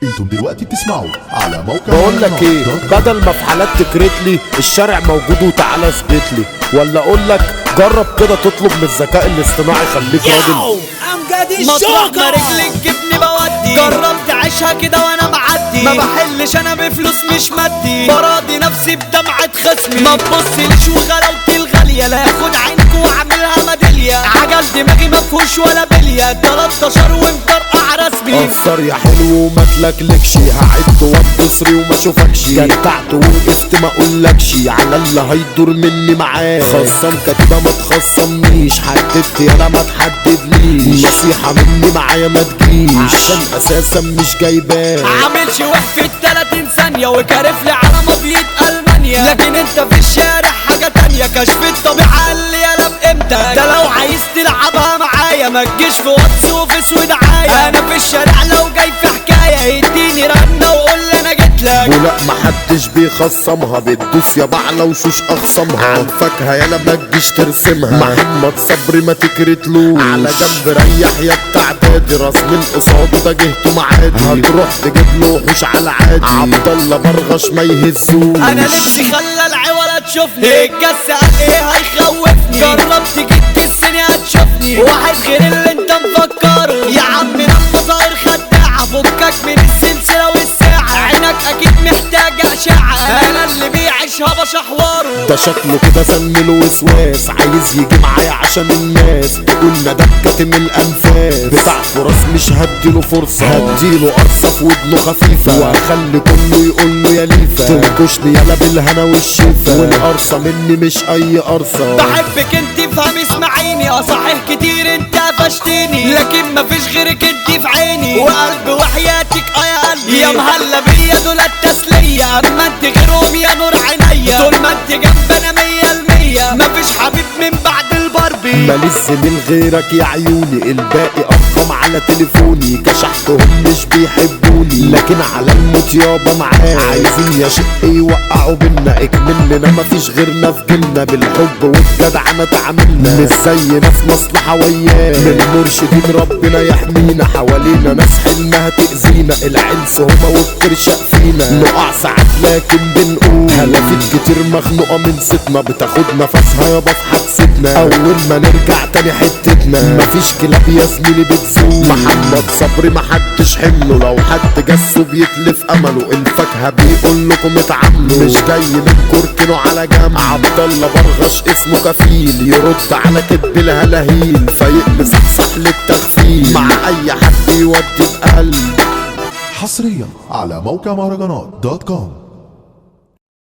انتم دلوقتي بتسمعوا على موقع بقول لك ايه دوت كوم. بدل ما في حالات تكرت لي الشارع موجود وتعالى اثبت لي ولا اقول لك جرب كده تطلب من الذكاء الاصطناعي خليك راجل امجد مطرح ما رجلك جبني بودي جربت اعيشها كده وانا معدي ما بحلش انا بفلوس مش مادي براضي نفسي بدمعة خصمي ما تبصليش وغلاوتي الغالية لا اخد عينك واعملها ميدالية عجل دماغي ما فيهوش ولا بلية 13 ومطرقع رسمي قصر يا حلو وما تلكلكش هعد وانبصري وما اشوفكش جدعت ووقفت ما اقولكش على اللي هيدور مني معاه خصم كاتبه ما تخصمنيش حددت يالا ما تحددليش نصيحه مني معايا ما تجيش عشان اساسا مش جايباه عامل شوح في ال 30 ثانية وكارف لي على مضية ألمانيا لكن انت في الشارع حاجة تانية كشف الطبيعة قال لي يالا بامتى ده لو عايز تلعبها معايا ما تجيش في واتس وفيس ودعاية انا في الشارع لو جاي في حكاية اديني رنة وقول لي انا جيت لك ولا محدش بيخصمها بتدوس يا بعلى وشوش اخصمها عن فاكهة يالا ما تجيش ترسمها محمد صبري ما تكرتلوش على جنب ريح يا بتاع دادي راس من قصاده ده جهته معادي هتروح تجيب له وحوش على عادي عبد الله برغش ما يهزوش انا نفسي خلى العوالة تشوفني الجس قال ايه هيخوفني جربت جيت السنة هتشوفني واحد غير اللي انت مفكره يا عم لما ظاهر خداعة فكك من السلسلة والساعة عينك اكيد محتاجة اشعة انا اللي بيعيشها بشحواره ده شكله كده زن وسواس عايز يجي معايا عشان الناس تقول ندى كاتم الانفاس بتاع فرص مش هديله فرصه هديله قرصه في ودنه خفيفه واخلي كله يقول له يا ليفا تنكشني يالا بالهنا والشفا والقرصه مني مش اي قرصه بحبك انت فهم اسمعيني اه صحيح كتير انت قفشتيني لكن مفيش غيرك انت في عيني وقلبي وحياتك اه يا قلبي يا مهلا بيا دول التسلية اما انت غيرهم يا نور عينيا طول ما انت جنبنا مية المية مفيش حبيب من بعد الباربي ماليش زميل غيرك يا عيوني الباقي ارقام على تليفوني كشحتهم مش بيحبوني لكن على الموت يابا معاه عايزين يا شق يوقعوا بينا اكملنا مفيش غيرنا في جيلنا بالحب والجدعنة تعاملنا مش زي ناس مصلحة وياه من المرشدين ربنا يحمينا حوالينا ناس حلمها تأذينا العنس هما والترشق فينا نقع ساعات لكن بنقول هلافيت كتير مخنوقة من ستنا بتاخد نفسها يابا في حبستنا اول ما نرجع تاني حتتنا مفيش كلاب يا زميلي بتزول محمد صبري محدش حمله لو حد جسه بيتلف امله الفاكهة بيقول لكم اتعاملوا مش جاي من كوركنو على جنب عبد الله برغش اسمه كفيل يرد على كدب الهلاهيل فيقلب صح للتغفيل مع اي حد يودي بقلب حصريا على موقع مهرجانات دوت كوم